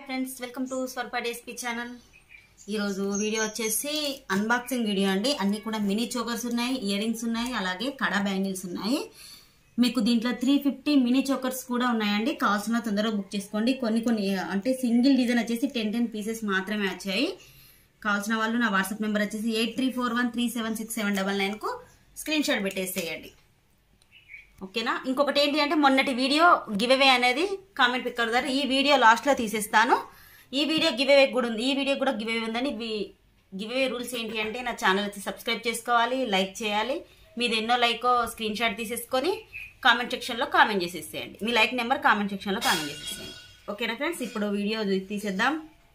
Friends welcome to స్వర్ప డేస్పీ channel ఈరోజు వీడియో వచ్చేసి అన్బాక్సింగ్ వీడియో అండి అన్నీ కూడా మినీ చోకర్స్ ఉన్నాయి ఇయర్ రింగ్స్ ఉన్నాయి అలాగే కడా బ్యాంగిల్స్ ఉన్నాయి మీకు దీంట్లో త్రీ ఫిఫ్టీ మినీ చోకర్స్ కూడా ఉన్నాయండి కావాల్సిన తొందరగా బుక్ చేసుకోండి కొన్ని కొన్ని అంటే సింగిల్ డిజైన్ వచ్చేసి టెన్ టెన్ పీసెస్ మాత్రమే వచ్చాయి కావాల్సిన వాళ్ళు నా వాట్సాప్ నెంబర్ వచ్చేసి eight three four one three seven six seven double నైన్కు స్క్రీన్ షాట్ పెట్టేసేయండి ఓకేనా ఇంకొకటి ఏంటి అంటే మొన్నటి వీడియో గివ్ అవే అనేది కామెంట్ పిక్కర్ ద్వారా ఈ వీడియో లాస్ట్లో తీసేస్తాను ఈ వీడియో గివ్ అవే కూడా ఉంది ఈ వీడియో కూడా గివ్ అవే ఉందని గివ్ అవే రూల్స్ ఏంటి అంటే నా ఛానల్ వచ్చి సబ్స్క్రైబ్ చేసుకోవాలి లైక్ చేయాలి మీది ఎన్నో లైక్ స్క్రీన్ షాట్ తీసేసుకొని కామెంట్ సెక్షన్లో కామెంట్ చేసేసేయండి మీ లైక్ నెంబర్ కామెంట్ సెక్షన్లో కామెంట్ చేసేసేయండి ఓకేనా ఫ్రెండ్స్ ఇప్పుడు వీడియో తీసేద్దాం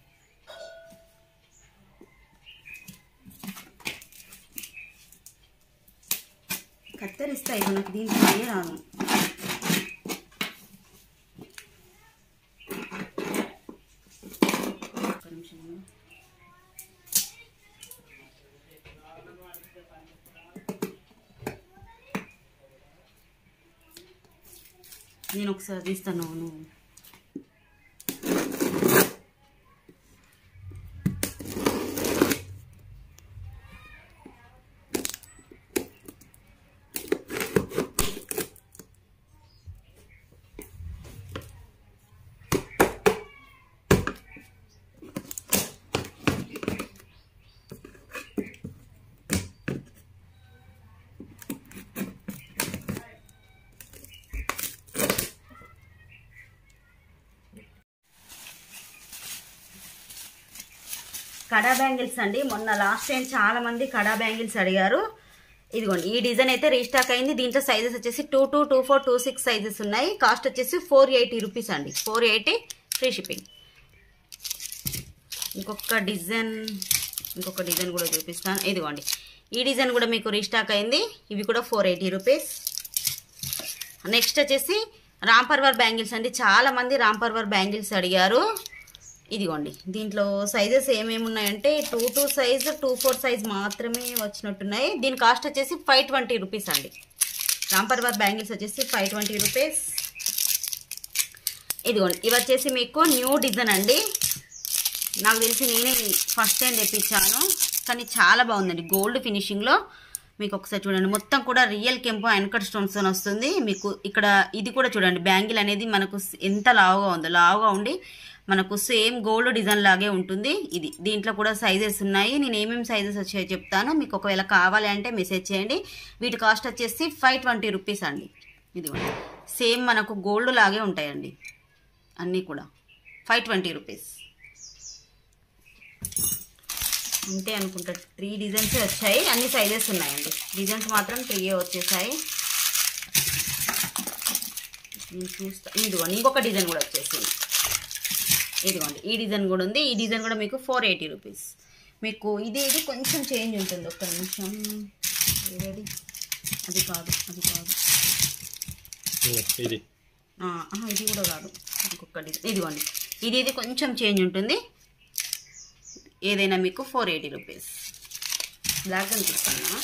కత్తరిస్తాయి మనకి దీంట్లో ఏ రాను ఒక్క నిమిషం ఉండు. నేను ఒకసారి తీస్తాను నువ్వు కడా బ్యాంగిల్స్ అండి మొన్న లాస్ట్ టైం చాలా మంది కడా బ్యాంగిల్స్ అడిగారు ఇదిగోండి ఈ డిజైన్ అయితే రీస్టాక్ అయింది దీంట్లో సైజెస్ వచ్చేసి two two two four two six sizes ఉన్నాయి కాస్ట్ వచ్చేసి ఫోర్ ఎయిటీ రూపీస్ అండి ఫోర్ ఎయిటీ ఫ్రీ షిప్పింగ్ ఇంకొక డిజైన్ ఇంకొక డిజైన్ కూడా చూపిస్తాను ఇదిగోండి ఈ డిజైన్ కూడా మీకు రీస్టాక్ అయింది ఇవి కూడా ఫోర్ ఎయిటీ రూపీస్ నెక్స్ట్ వచ్చేసి రాంపర్వర్ బ్యాంగిల్స్ అండి చాలా మంది రాంపర్వర్ బ్యాంగిల్స్ అడిగారు ఇదిగోండి దీంట్లో సైజెస్ ఏమేమి ఉన్నాయంటే two two size two four size మాత్రమే వచ్చినట్టున్నాయి దీని కాస్ట్ వచ్చేసి ఫైవ్ ట్వంటీ రూపీస్ అండి రాంపర్వర్ బ్యాంగిల్స్ వచ్చేసి ఫైవ్ ట్వంటీ రూపీస్ ఇదిగోండి ఇవి వచ్చేసి మీకు న్యూ డిజైన్ అండి నాకు తెలిసి నేనే ఫస్ట్ టైం తెప్పించాను కానీ చాలా బాగుందండి గోల్డ్ ఫినిషింగ్లో మీకు ఒకసారి చూడండి మొత్తం కూడా రియల్ కెంపు అన్కట్ స్టోన్స్ వస్తుంది మీకు ఇక్కడ ఇది కూడా చూడండి బ్యాంగిల్ అనేది మనకు ఎంత లావుగా ఉందో లావుగా ఉండి మనకు సేమ్ గోల్డ్ డిజైన్ లాగే ఉంటుంది ఇది దీంట్లో కూడా సైజెస్ ఉన్నాయి నేను ఏమేమి సైజెస్ వచ్చాయో చెప్తాను మీకు ఒకవేళ కావాలి అంటే మెసేజ్ చేయండి వీటి కాస్ట్ వచ్చేసి ఫైవ్ ట్వంటీ రూపీస్ అండి ఇది సేమ్ మనకు గోల్డ్ లాగే ఉంటాయండి అన్నీ కూడా ఫైవ్ ట్వంటీ రూపీస్ అంతే అనుకుంటా త్రీ డిజైన్స్ వచ్చాయి అన్ని సైజెస్ ఉన్నాయండి డిజైన్స్ మాత్రం త్రీ వచ్చేసాయి నేను చూస్తా ఇదిగోండి ఇంకొక డిజైన్ కూడా వచ్చేసింది ఇదిగోండి ఈ డిజైన్ కూడా ఉంది ఈ డిజైన్ కూడా మీకు ఫోర్ ఎయిటీ రూపీస్ మీకు ఇది ఇది కొంచెం చేంజ్ ఉంటుంది ఒక్క నిమిషం ఏది అది కాదు అది కాదు ఇది ఆ, ఆహా, ఇది కూడా కాదు ఇంకొక డిజైన్ ఇదిగోండి ఇది ఇది కొంచెం చేంజ్ ఉంటుంది ఏదైనా మీకు ఫోర్ ఎయిటీ రూపీస్ బ్లాక్ కనిపిస్తున్నా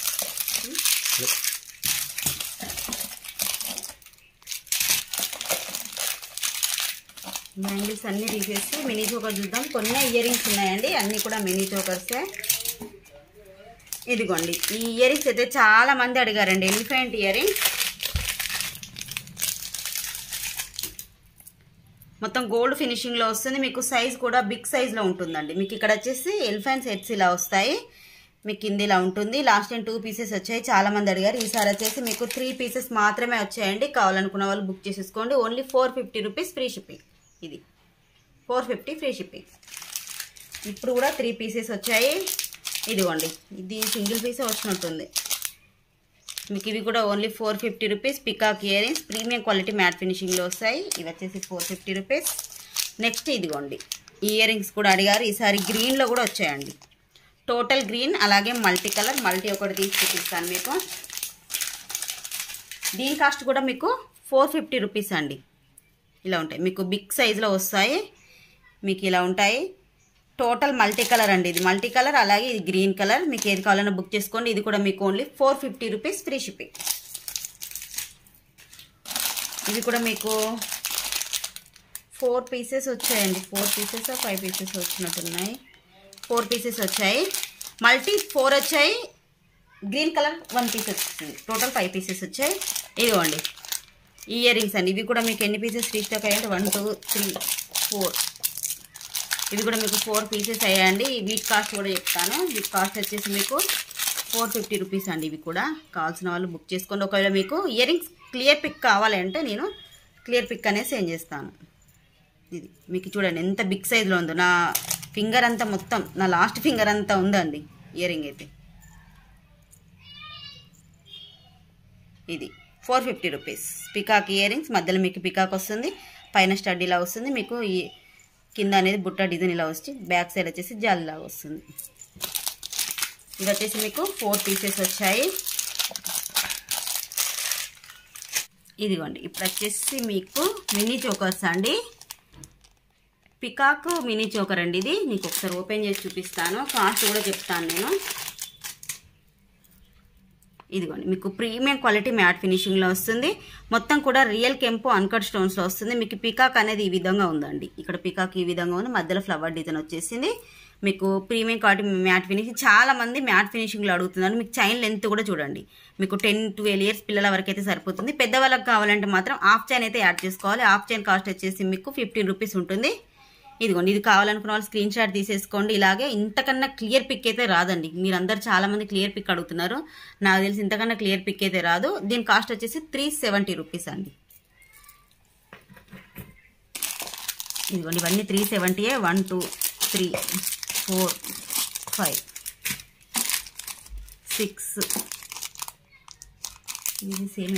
బ్యాంగిల్స్ అన్నీ తీసేసి మినీ చోకర్ చూద్దాం కొన్ని ఇయర్ రింగ్స్ ఉన్నాయండి అన్నీ కూడా మినీ చోకర్సే ఇదిగోండి ఈ ఇయర్ రింగ్స్ అయితే చాలా మంది అడిగారండి ఎలిఫెంట్ ఇయర్ రింగ్స్ మొత్తం గోల్డ్ ఫినిషింగ్లో వస్తుంది మీకు సైజ్ కూడా బిగ్ సైజ్లో ఉంటుందండి మీకు ఇక్కడ వచ్చేసి ఎలిఫెంట్ సెట్స్ ఇలా వస్తాయి మీకు కింద ఇలా ఉంటుంది లాస్ట్ టైం టూ పీసెస్ వచ్చాయి చాలా మంది అడిగారు ఈసారి వచ్చేసి మీకు త్రీ పీసెస్ మాత్రమే వచ్చాయండి కావాలనుకున్న వాళ్ళు బుక్ చేసేసుకోండి only four fifty rupees free shipping ఇది ఫోర్ ఫిఫ్టీ ఫ్రీ షిప్పింగ్ ఇప్పుడు కూడా త్రీ పీసెస్ వచ్చాయి ఇదిగోండి ఇది సింగిల్ పీసే వచ్చినట్టుంది మీకు ఇవి కూడా only four fifty rupees peacock earrings premium quality matte ఫినిషింగ్లో వస్తాయి ఇవి వచ్చేసి ఫోర్ ఫిఫ్టీ రూపీస్ నెక్స్ట్ ఇదిగోండి ఈ ఇయర్ రింగ్స్ కూడా అడిగారు ఈసారి గ్రీన్లో కూడా వచ్చాయండి టోటల్ గ్రీన్ అలాగే మల్టీ కలర్ మల్టీ ఒకటి తీసి చూపిస్తాను మీకు దీని కాస్ట్ కూడా మీకు ఫోర్ ఫిఫ్టీ రూపీస్ అండి ఇలా ఉంటాయి మీకు బిగ్ సైజులో వస్తాయి మీకు ఇలా ఉంటాయి టోటల్ మల్టీ కలర్ అండి ఇది మల్టీ కలర్ అలాగే ఇది గ్రీన్ కలర్ మీకు ఏది కావాలన్నా బుక్ చేసుకోండి ఇది కూడా మీకు only four fifty rupees free shipping ఇది కూడా మీకు ఫోర్ పీసెస్ వచ్చాయండి ఫోర్ పీసెస్ ఫైవ్ పీసెస్ వచ్చినట్టున్నాయి ఫోర్ పీసెస్ వచ్చాయి మల్టీ ఫోర్ వచ్చాయి గ్రీన్ కలర్ వన్ పీస్ వచ్చింది టోటల్ ఫైవ్ పీసెస్ వచ్చాయి ఇదిగోండి ఇయర్ రింగ్స్ అండి ఇవి కూడా మీకు ఎన్ని పీసెస్ రీస్టాక్ అయ్యాయంటే వన్ టూ త్రీ ఫోర్ ఇవి కూడా మీకు ఫోర్ పీసెస్ అయ్యాయండి వీటి కాస్ట్ కూడా చెప్తాను వీటి కాస్ట్ వచ్చేసి మీకు ఫోర్ ఫిఫ్టీ రూపీస్ అండి ఇవి కూడా కావాల్సిన వాళ్ళు బుక్ చేసుకోండి ఒకవేళ మీకు ఇయర్ రింగ్స్ క్లియర్ పిక్ కావాలి అంటే నేను క్లియర్ పిక్ అనేది సెండ్ చేస్తాను ఇది మీకు చూడండి ఎంత బిగ్ సైజులో ఉందో నా ఫింగర్ అంతా మొత్తం నా లాస్ట్ ఫింగర్ అంతా ఉందండి ఇయర్ రింగ్ అయితే ఇది four fifty rupees peacock earrings మధ్యలో మీకు పికాక్ వస్తుంది పైన స్టడ్ ఇలా వస్తుంది మీకు ఈ కింద అనేది బుట్ట డిజైన్ ఇలా వచ్చి బ్యాక్ సైడ్ వచ్చేసి జాలిలాగా వస్తుంది ఇది వచ్చేసి మీకు ఫోర్ పీసెస్ వచ్చాయి ఇదిగోండి ఇప్పుడు వచ్చేసి మీకు మినీ చోకర్స్ అండి పికాక్ మినీ చోకర్ అండి ఇది మీకు ఒకసారి ఓపెన్ చేసి చూపిస్తాను కాస్ట్ కూడా చెప్తాను నేను ఇదిగోండి మీకు ప్రీమియం క్వాలిటీ మ్యాట్ ఫినిషింగ్లో వస్తుంది మొత్తం కూడా రియల్ కెంపు అన్కట్ స్టోన్స్లో వస్తుంది మీకు పికాక్ అనేది ఈ విధంగా ఉందండి ఇక్కడ పికాక్ ఈ విధంగా ఉంది మధ్యలో ఫ్లవర్ డిజైన్ వచ్చేసింది మీకు ప్రీమియం క్వాలిటీ మ్యాట్ ఫినిషింగ్ చాలా మంది మ్యాట్ ఫినిషింగ్లో అడుగుతున్నారు మీకు చైన్ లెంత్ కూడా చూడండి మీకు టెన్ ట్వెల్వ్ ఇయర్స్ పిల్లల వరకు అయితే సరిపోతుంది పెద్దవాళ్ళకి కావాలంటే మాత్రం హాఫ్ చైన్ అయితే యాడ్ చేసుకోవాలి హాఫ్ చైన్ కాస్ట్ వచ్చేసి మీకు ఫిఫ్టీన్ రూపీస్ ఉంటుంది ఇదిగోండి ఇది కావాలనుకున్న వాళ్ళు స్క్రీన్ షాట్ తీసేసుకోండి ఇలాగే ఇంతకన్నా క్లియర్ పిక్ అయితే రాదండి మీరందరూ చాలా మంది క్లియర్ పిక్ అడుగుతున్నారు నాకు తెలిసి ఇంతకన్నా క్లియర్ పిక్ అయితే రాదు దీని కాస్ట్ వచ్చేసి త్రీ సెవెంటీ రూపీస్ అండి ఇదిగోండి ఇవన్నీ త్రీ సెవెంటీయే one two three four five six ఇది same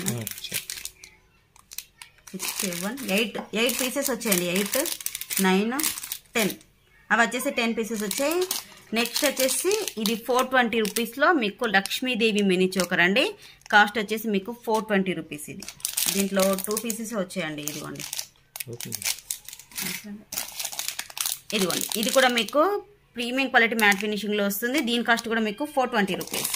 six seven eight eight pieces వచ్చాయండి ఎయిట్ నైన్ టెన్ అవి వచ్చేసి టెన్ పీసెస్ వచ్చాయి నెక్స్ట్ వచ్చేసి ఇది ఫోర్ ట్వంటీ రూపీస్లో మీకు లక్ష్మీదేవి మినీ చోకర్ అండి కాస్ట్ వచ్చేసి మీకు ఫోర్ ట్వంటీ రూపీస్ ఇది దీంట్లో టూ పీసెస్ వచ్చాయండి ఇదిగోండి ఇదిగోండి ఇది కూడా మీకు ప్రీమియం క్వాలిటీ మ్యాట్ ఫినిషింగ్లో వస్తుంది దీని కాస్ట్ కూడా మీకు ఫోర్ ట్వంటీ రూపీస్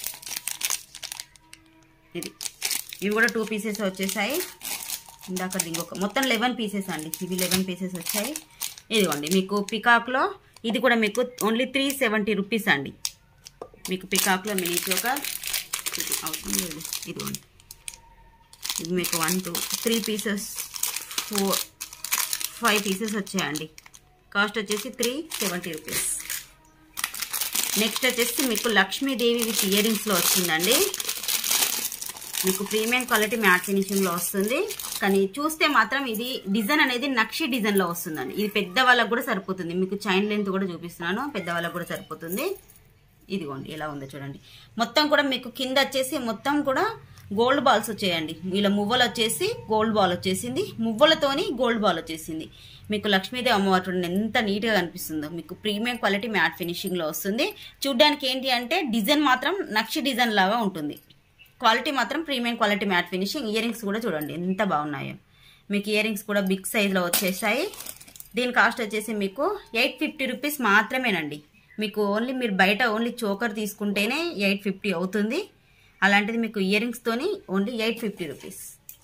ఇది ఇవి కూడా టూ పీసెస్ వచ్చేసాయి ఇందాక ఇంకొక మొత్తం లెవెన్ పీసెస్ అండి ఇవి లెవెన్ పీసెస్ వచ్చాయి ఇదిగోండి మీకు పికాక్లో ఇది కూడా మీకు ఓన్లీ త్రీ సెవెంటీ రూపీస్ అండి మీకు పికాక్లో మినీ చోక ఇది అవసరం లేదు ఇదిగోండి ఇది మీకు one two three pieces four five pieces వచ్చాయండి కాస్ట్ వచ్చేసి త్రీ సెవెంటీ రూపీస్ నెక్స్ట్ వచ్చేసి మీకు లక్ష్మీదేవి విత్ ఇయర్ రింగ్స్లో వచ్చిందండి మీకు ప్రీమియం క్వాలిటీ మ్యాట్ ఫినిషింగ్లో వస్తుంది కానీ చూస్తే మాత్రం ఇది డిజైన్ అనేది నక్షి డిజైన్లో వస్తుందండి ఇది పెద్ద వాళ్ళకు కూడా సరిపోతుంది మీకు చైన్ లెంత్ కూడా చూపిస్తున్నాను పెద్ద వాళ్ళకు కూడా సరిపోతుంది ఇదిగోండి ఎలా ఉందో చూడండి మొత్తం కూడా మీకు కింద వచ్చేసి మొత్తం కూడా గోల్డ్ బాల్స్ వచ్చాయండి వీళ్ళ మువ్వలు వచ్చేసి గోల్డ్ బాల్ వచ్చేసింది మువ్వలతోని గోల్డ్ బాల్ వచ్చేసింది మీకు లక్ష్మీదేవి అమ్మవారు చూడండి ఎంత నీట్గా కనిపిస్తుందో మీకు ప్రీమియం క్వాలిటీ మ్యాట్ ఫినిషింగ్లో వస్తుంది చూడ్డానికి ఏంటి అంటే డిజైన్ మాత్రం నక్షి డిజైన్ లాగా ఉంటుంది క్వాలిటీ మాత్రం premium quality matte finishing earrings కూడా చూడండి ఎంత బాగున్నాయో మీకు ఇయర్ రింగ్స్ కూడా బిగ్ సైజ్లో వచ్చేసాయి దీని కాస్ట్ వచ్చేసి మీకు ఎయిట్ ఫిఫ్టీ రూపీస్ మాత్రమేనండి మీకు ఓన్లీ మీరు బయట ఓన్లీ చోకర్ తీసుకుంటేనే ఎయిట్ ఫిఫ్టీ అవుతుంది అలాంటిది మీకు ఇయర్ రింగ్స్తోని only eight fifty rupees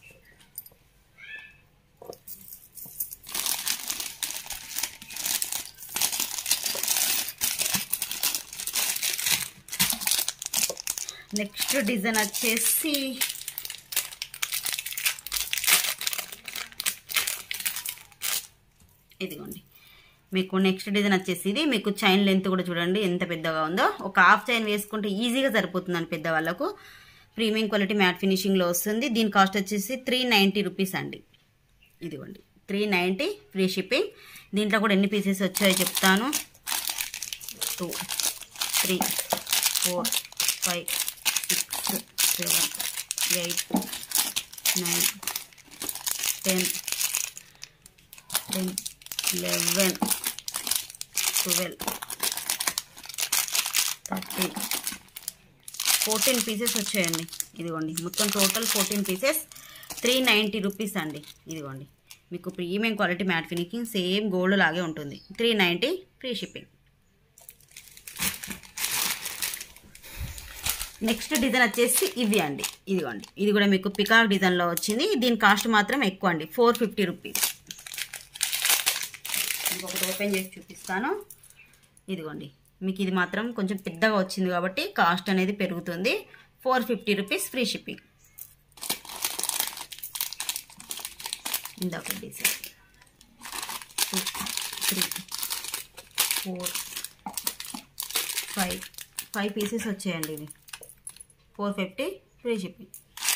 next design వచ్చేసి ఇదిగోండి మీకు నెక్స్ట్ డిజైన్ వచ్చేసి ఇది మీకు చైన్ లెంత్ కూడా చూడండి ఎంత పెద్దగా ఉందో ఒక హాఫ్ చైన్ వేసుకుంటే ఈజీగా సరిపోతుందండి పెద్దవాళ్ళకు ప్రీమియం క్వాలిటీ మ్యాట్ ఫినిషింగ్లో వస్తుంది దీని కాస్ట్ వచ్చేసి త్రీ నైంటీ రూపీస్ అండి ఇదిగోండి త్రీ నైంటీ ఫ్రీ షిప్పింగ్ దీంట్లో కూడా ఎన్ని పీసెస్ వచ్చాయో చెప్తాను two three four five six seven eight nine ten ten eleven twelve thirteen fourteen pieces వచ్చాయండి ఇదిగోండి మొత్తం total fourteen pieces three ninety rupees అండి ఇదిగోండి మీకు premium quality matte finishing same gold లాగే ఉంటుంది three ninety free shipping next design వచ్చేసి ఇవి అండి ఇదిగోండి ఇది కూడా మీకు పికాక్ డిజైన్లో వచ్చింది దీని కాస్ట్ మాత్రం ఎక్కువ అండి ఫోర్ ఫిఫ్టీ రూపీస్ ఇంకొకటి ఓపెన్ చేసి చూపిస్తాను ఇదిగోండి మీకు ఇది మాత్రం కొంచెం పెద్దగా వచ్చింది కాబట్టి కాస్ట్ అనేది పెరుగుతుంది four fifty rupees free shipping ఇందాక design two three four five five pieces వచ్చాయండి ఇవి four fifty free shipping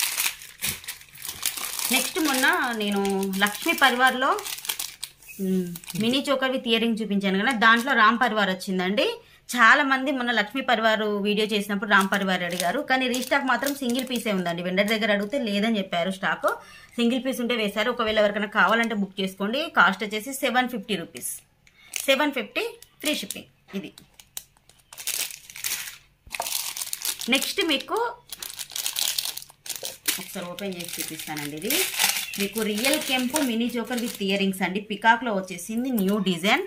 next మొన్న నేను లక్ష్మీ పరివార్లో మ్, మినీ చోకర్ విత్ ఇయరింగ్ చూపించాను కదా దాంట్లో రామ్ పరివార్ వచ్చిందండి చాలా మంది మొన్న లక్ష్మీ పరివార్ వీడియో చేసినప్పుడు రామ్ పరివార్ అడిగారు కానీ రీస్టాక్ మాత్రం సింగిల్ పీసే ఉందండి వెండర్ దగ్గర అడిగితే లేదని చెప్పారు స్టాక్ సింగిల్ పీస్ ఉంటే వేశారు ఒకవేళ ఎవరికైనా కావాలంటే బుక్ చేసుకోండి కాస్ట్ వచ్చేసి seven fifty rupees seven fifty free shipping ఇది నెక్స్ట్ మీకు ఒకసారి ఓపెన్ చేసి చూపిస్తానండి ఇది మీకు రియల్ కెంపు మినీ జోకర్ విత్ ఇయరింగ్స్ అండి పికాక్లో వచ్చేసింది new design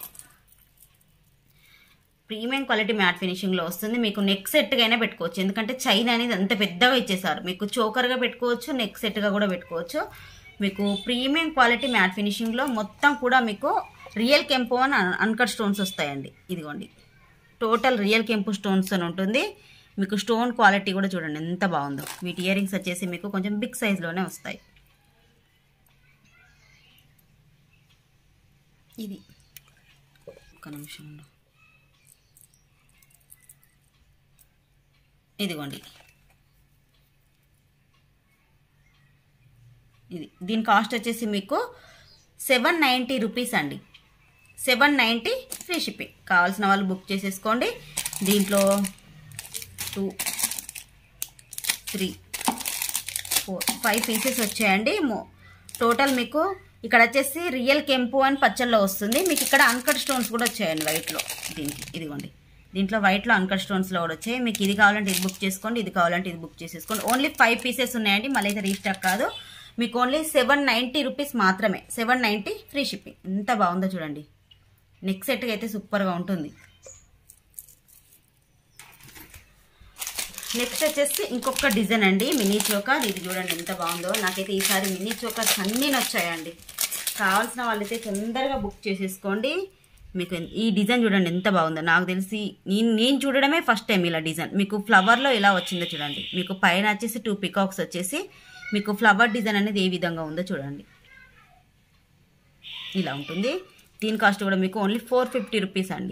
premium quality matte ఫినిషింగ్లో వస్తుంది మీకు నెక్ సెట్గా అయినా పెట్టుకోవచ్చు ఎందుకంటే చైన్ అనేది అంత పెద్దగా ఇచ్చేసారు మీకు చోకర్గా పెట్టుకోవచ్చు నెక్ సెట్గా కూడా పెట్టుకోవచ్చు మీకు ప్రీమియం క్వాలిటీ మ్యాట్ ఫినిషింగ్లో మొత్తం కూడా మీకు రియల్ కెంపు అని అన్కట్ స్టోన్స్ వస్తాయండి ఇదిగోండి టోటల్ రియల్ కెంపు స్టోన్స్ అని ఉంటుంది మీకు స్టోన్ క్వాలిటీ కూడా చూడండి ఎంత బాగుందో వీటి ఇయరింగ్స్ వచ్చేసి మీకు కొంచెం బిగ్ సైజ్లోనే వస్తాయి ఇది ఒక్క నిమిషం ఉండు. ఇదిగోండి ఇది దీని కాస్ట్ వచ్చేసి మీకు సెవెన్ నైంటీ రూపీస్ అండి సెవెన్ నైంటీ ఫ్రీ షిప్పింగ్ కావాల్సిన వాళ్ళు బుక్ చేసేసుకోండి దీంట్లో two three four five pieces వచ్చాయండి మో టోటల్ మీకు ఇక్కడ వచ్చేసి రియల్ కెంపు అని పచ్చల్లో వస్తుంది మీకు ఇక్కడ అన్కట్ స్టోన్స్ కూడా వచ్చాయండి వైట్లో దీనికి ఇదిగోండి దీంట్లో వైట్లో అన్కట్ స్టోన్స్లో కూడా వచ్చాయి మీకు ఇది కావాలంటే ఇది బుక్ చేసుకోండి ఇది కావాలంటే ఇది బుక్ చేసేసుకోండి ఓన్లీ ఫైవ్ పీసెస్ ఉన్నాయండి మళ్ళీ అయితే రీస్టాక్ కాదు మీకు ఓన్లీ సెవెన్ నైంటీ రూపీస్ మాత్రమే సెవెన్ నైంటీ ఫ్రీ షిప్పింగ్ ఎంత బాగుందో చూడండి నెక్ సెట్గా అయితే సూపర్గా ఉంటుంది నెక్స్ట్ వచ్చేసి ఇంకొక డిజైన్ అండి మినీ చోకర్ ఇది చూడండి ఎంత బాగుందో నాకైతే ఈసారి మినీ చోకర్స్ అన్నీ నచ్చాయండి కావాల్సిన వాళ్ళైతే తొందరగా బుక్ చేసేసుకోండి మీకు ఎన్- ఈ డిజైన్ చూడండి ఎంత బాగుందో నాకు తెలిసి నేను నేను చూడడమే ఫస్ట్ టైం ఇలా డిజైన్ మీకు ఫ్లవర్లో ఎలా వచ్చిందో చూడండి మీకు పైన వచ్చేసి టూ పికాక్స్ వచ్చేసి మీకు ఫ్లవర్ డిజైన్ అనేది ఏ విధంగా ఉందో చూడండి ఇలా ఉంటుంది దీని కాస్ట్ కూడా మీకు ఓన్లీ ఫోర్ ఫిఫ్టీ రూపీస్ అండి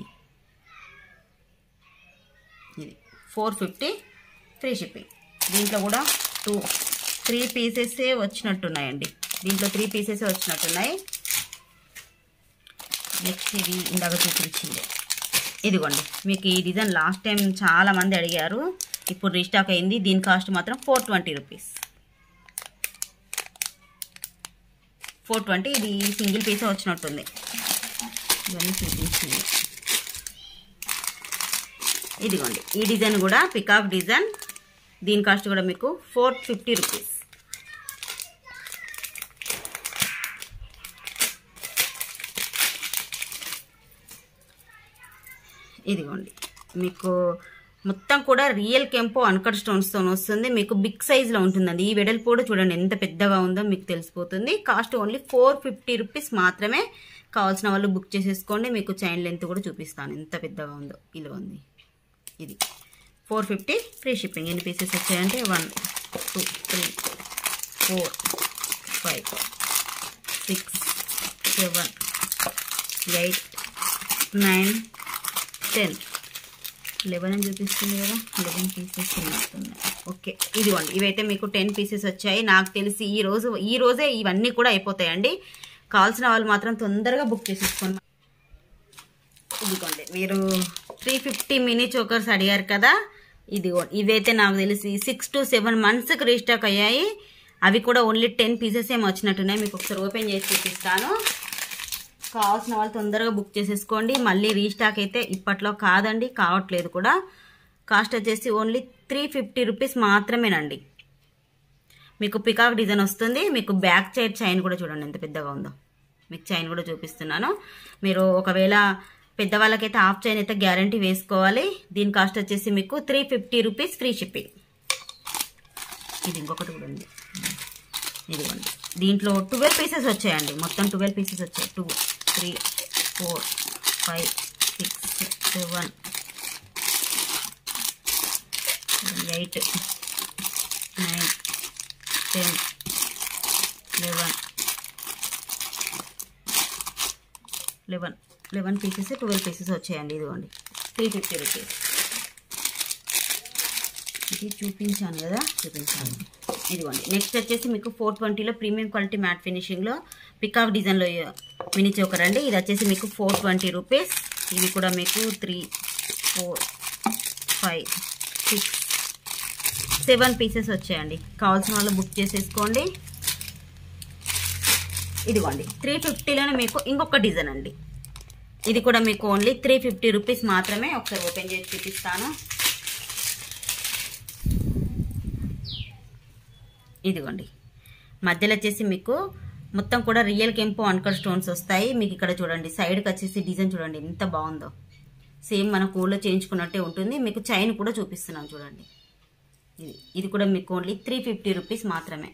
ఇది ఫోర్ ఫిఫ్టీ ఫ్రీ షిప్పింగ్ దీంట్లో కూడా టూ త్రీ పీసెసే వచ్చినట్టున్నాయండి దీంట్లో త్రీ పీసెసే వచ్చినట్టున్నాయి నెక్స్ట్ ఇది ఇందాక చూపించింది ఇదిగోండి మీకు ఈ డిజైన్ లాస్ట్ టైం చాలా మంది అడిగారు ఇప్పుడు రీస్టాక్ అయింది దీని కాస్ట్ మాత్రం four twenty rupees four twenty ఇది సింగిల్ పీసే వచ్చినట్టుంది ఇవన్నీ చూపించింది ఇదిగోండి ఈ డిజైన్ కూడా పికాక్ డిజైన్ దీని కాస్ట్ కూడా మీకు ఫోర్ ఫిఫ్టీ రూపీస్ ఇదిగోండి మీకు మొత్తం కూడా రియల్ కెంపో అన్కట్ స్టోన్స్తో వస్తుంది మీకు బిగ్ సైజ్లో ఉంటుందండి ఈ వెడల్పు కూడా చూడండి ఎంత పెద్దగా ఉందో మీకు తెలిసిపోతుంది cost only four fifty rupees మాత్రమే కావాల్సిన వాళ్ళు బుక్ చేసేసుకోండి మీకు చైన్ లెంత్ కూడా చూపిస్తాను ఎంత పెద్దగా ఉందో ఇలా ఉంది ఇది ఫోర్ ఫిఫ్టీ ఫ్రీ షిప్పింగ్ ఎన్ని పీసెస్ వచ్చాయంటే one two three four five six seven eight nine ten eleven అని చూపిస్తుంది కదా లెవెన్ పీసెస్ ఉన్నాయి ఓకే ఇదిగోండి ఇవైతే మీకు టెన్ పీసెస్ వచ్చాయి నాకు తెలిసి ఈ రోజు ఈ రోజే ఇవన్నీ కూడా అయిపోతాయండి కావాల్సిన వాళ్ళు మాత్రం తొందరగా బుక్ చేసేసుకోండి ఇదిగోండి మీరు త్రీ ఫిఫ్టీ మినీ చోకర్స్ అడిగారు కదా ఇదిగో ఇవైతే నాకు తెలిసి సిక్స్ టు సెవెన్ మంత్స్కి రీస్టాక్ అయ్యాయి అవి కూడా ఓన్లీ టెన్ పీసెస్ ఏమో వచ్చినట్టున్నాయి మీకు ఒకసారి ఓపెన్ చేసి చూపిస్తాను కావాల్సిన వాళ్ళు తొందరగా బుక్ చేసేసుకోండి మళ్ళీ రీస్టాక్ అయితే ఇప్పట్లో కాదండి కావట్లేదు కూడా కాస్ట్ వచ్చేసి ఓన్లీ త్రీ ఫిఫ్టీ రూపీస్ మాత్రమేనండి మీకు పికాక్ డిజైన్ వస్తుంది మీకు బ్యాక్ సైడ్ చైన్ కూడా చూడండి ఎంత పెద్దగా ఉందో మీకు చైన్ కూడా చూపిస్తున్నాను మీరు ఒకవేళ పెద్దవాళ్ళకైతే హాఫ్ చైన్ అయితే గ్యారంటీ వేసుకోవాలి దీని కాస్ట్ వచ్చేసి మీకు three fifty rupees free shipping ఇది ఇంకొకటి కూడా ఉంది ఇదిగోండి దీంట్లో ట్వెల్వ్ పీసెస్ వచ్చాయండి మొత్తం ట్వెల్వ్ పీసెస్ వచ్చాయి two three four five six seven eight nine ten eleven eleven eleven pieces twelve pieces వచ్చాయండి ఇదిగోండి త్రీ ఫిఫ్టీ రూపీస్ ఇది చూపించాను కదా చూపించాను ఇదిగోండి నెక్స్ట్ వచ్చేసి మీకు ఫోర్ ట్వంటీలో ప్రీమియం క్వాలిటీ మ్యాట్ ఫినిషింగ్లో పికాక్ డిజైన్లో మినీ చోకర్ అండి ఇది వచ్చేసి మీకు ఫోర్ ట్వంటీ రూపీస్ ఇవి కూడా మీకు three four five six seven pieces వచ్చాయండి కావాల్సిన వాళ్ళు బుక్ చేసేసుకోండి ఇదిగోండి త్రీ ఫిఫ్టీలోనే మీకు ఇంకొక డిజైన్ అండి ఇది కూడా మీకు ఓన్లీ త్రీ ఫిఫ్టీ రూపీస్ మాత్రమే ఒకసారి ఓపెన్ చేసి చూపిస్తాను ఇదిగోండి మధ్యలో వచ్చేసి మీకు మొత్తం కూడా రియల్ కెంపు అన్కర్ స్టోన్స్ వస్తాయి మీకు ఇక్కడ చూడండి సైడ్కి వచ్చేసి డిజైన్ చూడండి ఎంత బాగుందో సేమ్ మన కూల్లో చేయించుకున్నట్టే ఉంటుంది మీకు చైన్ కూడా చూపిస్తున్నాను చూడండి ఇది ఇది కూడా మీకు ఓన్లీ త్రీ ఫిఫ్టీ రూపీస్ మాత్రమే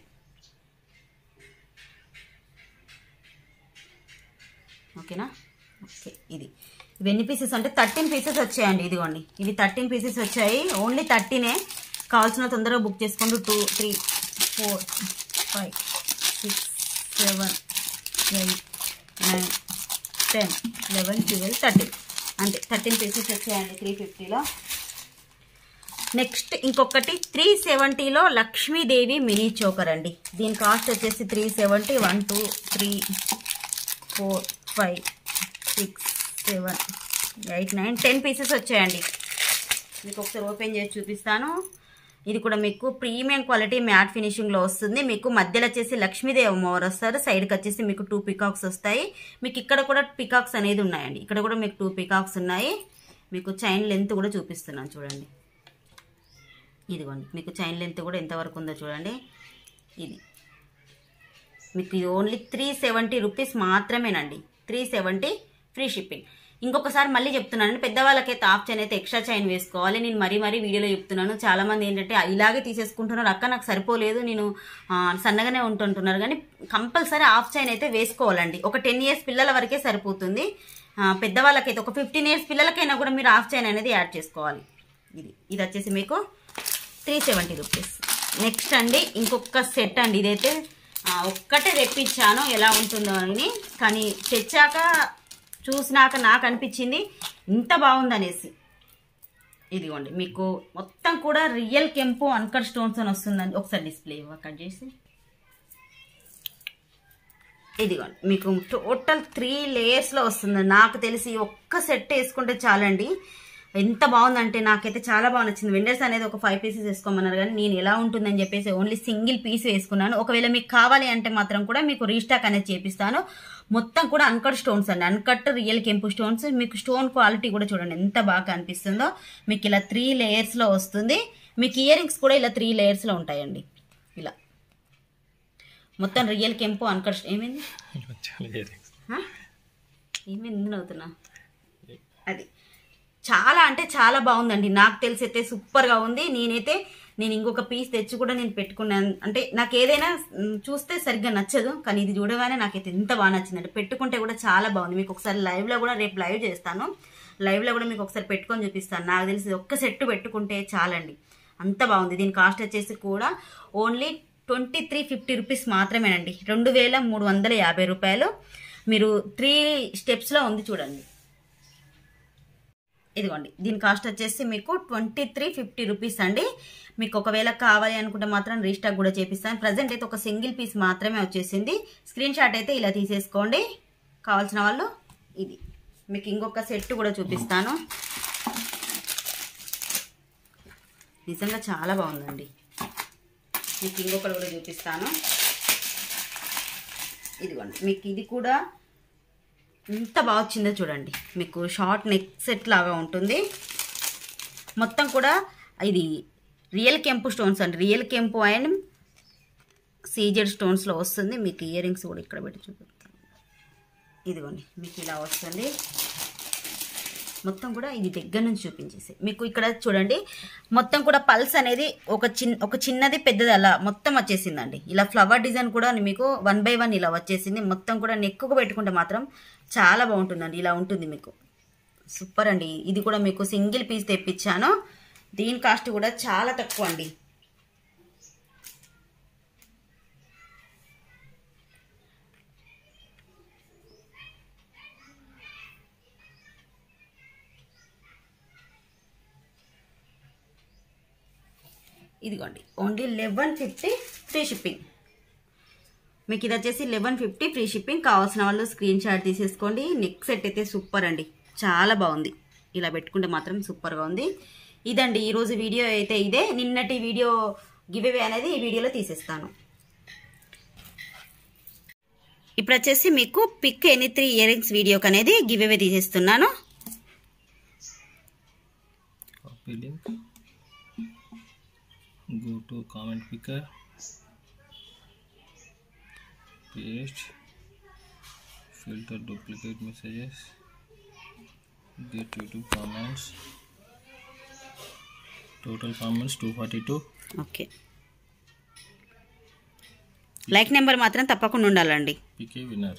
ఓకేనా ఓకే ఇది ఇవి ఎన్ని పీసెస్ అంటే థర్టీన్ పీసెస్ వచ్చాయండి ఇదిగోండి ఇవి థర్టీన్ పీసెస్ వచ్చాయి ఓన్లీ థర్టీనే కావాల్సిన తొందరగా బుక్ చేసుకోండి two three four five six seven eight nine ten eleven twelve thirteen అంతే థర్టీన్ పీసెస్ వచ్చాయండి త్రీ ఫిఫ్టీలో నెక్స్ట్ ఇంకొకటి త్రీ సెవెంటీలో లక్ష్మీదేవి మినీ చోకర్ అండి దీని కాస్ట్ వచ్చేసి three seventy one two three four five six seven eight nine ten pieces వచ్చాయండి మీకు ఒకసారి ఓపెన్ చేసి చూపిస్తాను ఇది కూడా మీకు ప్రీమియం క్వాలిటీ మ్యాట్ ఫినిషింగ్లో వస్తుంది మీకు మధ్యలో వచ్చేసి లక్ష్మీదేవి అమ్మవారు వస్తారు సైడ్కి వచ్చేసి మీకు టూ పికాక్స్ వస్తాయి మీకు ఇక్కడ కూడా పికాక్స్ అనేది ఉన్నాయండి ఇక్కడ కూడా మీకు టూ పికాక్స్ ఉన్నాయి మీకు చైన్ లెంత్ కూడా చూపిస్తున్నాను చూడండి ఇదిగోండి మీకు చైన్ లెంత్ కూడా ఎంతవరకు ఉందో చూడండి ఇది మీకు ఇది ఓన్లీ త్రీ సెవెంటీ రూపీస్ మాత్రమేనండి త్రీ సెవెంటీ ఫ్రీ షిప్పింగ్ ఇంకొకసారి మళ్ళీ చెప్తున్నాను పెద్దవాళ్ళకైతే ఆఫ్ చైన్ అయితే ఎక్స్ట్రా చైన్ వేసుకోవాలి నేను మరీ మరీ వీడియోలో చెప్తున్నాను చాలా మంది ఏంటంటే ఇలాగే తీసేసుకుంటున్నారు అక్క నాకు సరిపోలేదు నేను ఆ, సన్నగానే ఉంటుంటున్నారు కానీ కంపల్సరీ ఆఫ్ చైన్ అయితే వేసుకోవాలండి ఒక టెన్ ఇయర్స్ పిల్లల వరకే సరిపోతుంది ఆ, పెద్దవాళ్ళకైతే ఒక ఫిఫ్టీన్ ఇయర్స్ పిల్లలకైనా కూడా మీరు ఆఫ్ చైన్ అనేది యాడ్ చేసుకోవాలి ఇది ఇది వచ్చేసి మీకు త్రీ సెవెంటీ రూపీస్ నెక్స్ట్ అండి ఇంకొక సెట్ అండి ఇదైతే ఆ, ఒక్కటే తెప్పించాను ఎలా ఉంటుందో అని కానీ తెచ్చాక చూసినాక నాకు అనిపించింది ఇంత బాగుందనేసి ఇదిగోండి మీకు మొత్తం కూడా రియల్ కెంపు అన్కర్ స్టోన్స్ అని వస్తుందండి ఒకసారి డిస్ప్లే ఇవ్వ కట్ చేసి ఇదిగోండి మీకు టోటల్ త్రీ లేయర్స్లో వస్తుంది నాకు తెలిసి ఒక్క సెట్ వేసుకుంటే చాలండి ఎంత బాగుందంటే నాకైతే చాలా బాగా నచ్చింది వెండర్స్ అనేది ఒక ఫైవ్ పీసెస్ వేసుకోమన్నారు కానీ నేను ఎలా ఉంటుందని చెప్పేసి ఓన్లీ సింగిల్ పీస్ వేసుకున్నాను ఒకవేళ మీకు కావాలి అంటే మాత్రం కూడా మీకు రీస్టాక్ అనేది చేపిస్తాను మొత్తం కూడా అన్కట్ స్టోన్స్ అండి అన్కట్ రియల్ కెంపు స్టోన్స్ మీకు స్టోన్ క్వాలిటీ కూడా చూడండి ఎంత బాగా అనిపిస్తుందో మీకు ఇలా త్రీ లేయర్స్లో వస్తుంది మీకు ఇయర్ రింగ్స్ కూడా ఇలా త్రీ లేయర్స్లో ఉంటాయండి ఇలా మొత్తం రియల్ కెంపు అన్కట్ ఏమైంది చాలా ఇయరింగ్స్ హ? ఏమైంది ఎందుకు నవ్వుతున్నా అది చాలా అంటే చాలా బాగుందండి నాకు తెలిసి అయితే సూపర్గా ఉంది నేనైతే నేను ఇంకొక పీస్ తెచ్చి కూడా నేను పెట్టుకున్నాను అంటే నాకు ఏదైనా మ్, చూస్తే సరిగ్గా నచ్చదు కానీ ఇది చూడగానే నాకైతే ఎంత బాగా నచ్చిందంటే పెట్టుకుంటే కూడా చాలా బాగుంది మీకు ఒకసారి లైవ్లో కూడా రేపు లైవ్ చేస్తాను లైవ్లో కూడా మీకు ఒకసారి పెట్టుకొని చూపిస్తాను నాకు తెలిసి ఇది ఒక్క సెట్ పెట్టుకుంటే చాలండి అంత బాగుంది దీని కాస్ట్ వచ్చేసి కూడా only twenty three fifty rupees మాత్రమేనండి రెండు వేల మూడు వందల యాభై రూపాయలు మీరు త్రీ స్టెప్స్లో ఉంది చూడండి ఇదిగోండి దీని కాస్ట్ వచ్చేసి మీకు ట్వంటీ త్రీ ఫిఫ్టీ రూపీస్ అండి మీకు ఒకవేళ కావాలి అనుకుంటే మాత్రం రీస్టాక్ కూడా చేపిస్తాను ప్రజెంట్ అయితే ఒక సింగిల్ పీస్ మాత్రమే వచ్చేసింది స్క్రీన్ షాట్ అయితే ఇలా తీసేసుకోండి కావాల్సిన వాళ్ళు ఇది మీకు ఇంకొక సెట్ కూడా చూపిస్తాను నిజంగా చాలా బాగుందండి మీకు ఇంకొకటి కూడా చూపిస్తాను ఇదిగోండి మీకు ఇది కూడా ఎంత బాగా వచ్చిందో చూడండి మీకు షార్ట్ నెక్ సెట్ లాగా ఉంటుంది మొత్తం కూడా ఇది రియల్ కెంపు స్టోన్స్ అండి రియల్ కెంపు అండ్ సీజెడ్ స్టోన్స్లో వస్తుంది మీకు ఇయర్ రింగ్స్ కూడా ఇక్కడ పెట్టి చూపిస్తాను ఇదిగోండి మీకు ఇలా వస్తుంది మొత్తం కూడా ఇది దగ్గర నుంచి చూపించేసి మీకు ఇక్కడ చూడండి మొత్తం కూడా పల్స్ అనేది ఒక చిన్న ఒక చిన్నది పెద్దది అలా మొత్తం వచ్చేసిందండి ఇలా ఫ్లవర్ డిజైన్ కూడా మీకు వన్ బై వన్ ఇలా వచ్చేసింది మొత్తం కూడా నెక్కుకు పెట్టుకుంటే మాత్రం చాలా బాగుంటుందండి ఇలా ఉంటుంది మీకు సూపర్ అండి ఇది కూడా మీకు సింగిల్ పీస్ తెప్పించాను దీని కాస్ట్ కూడా చాలా తక్కువ అండి ఇదిగోండి only eleven fifty free shipping మీకు ఇది వచ్చేసి లెవెన్ ఫిఫ్టీ ఫ్రీ షిప్పింగ్ కావాల్సిన వాళ్ళు స్క్రీన్ షాట్ తీసేసుకోండి నెక్ సెట్ అయితే సూపర్ అండి చాలా బాగుంది ఇలా పెట్టుకుంటే మాత్రం సూపర్గా ఉంది ఇదండి ఈరోజు వీడియో అయితే ఇదే నిన్నటి వీడియో గివ్ అవే అనేది ఈ వీడియోలో తీసేస్తాను ఇప్పుడు వచ్చేసి మీకు pick any three earrings వీడియోకి అనేది గివ్ అవే తీసేస్తున్నాను copy link go to comment picker paste filter duplicate messages get youtube comments total comments 242 okay like number మాత్రం తప్పకుండా ఉండాలండి pk winner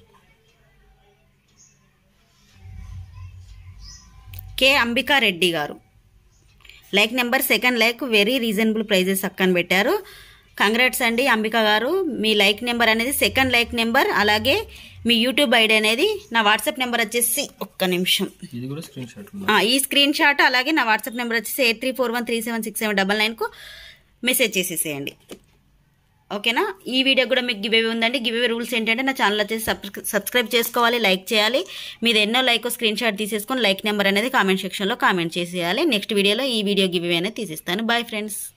K Ambika Reddy గారు like number second like very reasonable prizes అక్కని పెట్టారు congrats అండి అంబిక గారు మీ లైక్ నెంబర్ అనేది సెకండ్ లైక్ నెంబర్ అలాగే మీ యూట్యూబ్ ఐడి అనేది నా వాట్సాప్ నెంబర్ వచ్చేసి ఒక్క నిమిషం ఇది కూడా స్క్రీన్ షాట్ ఆ, ఈ స్క్రీన్ షాట్ అలాగే నా వాట్సాప్ నెంబర్ వచ్చేసి eight three four one three seven six seven double నైన్కు మెసేజ్ చేసేసేయండి ఓకేనా ఈ వీడియో కూడా మీకు గివేవి ఉందండి గివేవి రూల్స్ ఏంటంటే నా ఛానల్ వచ్చేసి సబ్స్క్రై- సబ్స్క్రైబ్ చేసుకోవాలి లైక్ చేయాలి మీరు ఎన్నో లైక్ స్క్రీన్ షాట్ తీసేసుకొని లైక్ నెంబర్ అనేది కామెంట్ సెక్షన్లో కామెంట్ చేసేయాలి నెక్స్ట్ వీడియోలో ఈ వీడియో గివేవి అనేది తీసిస్తాను బాయ్ ఫ్రెండ్స్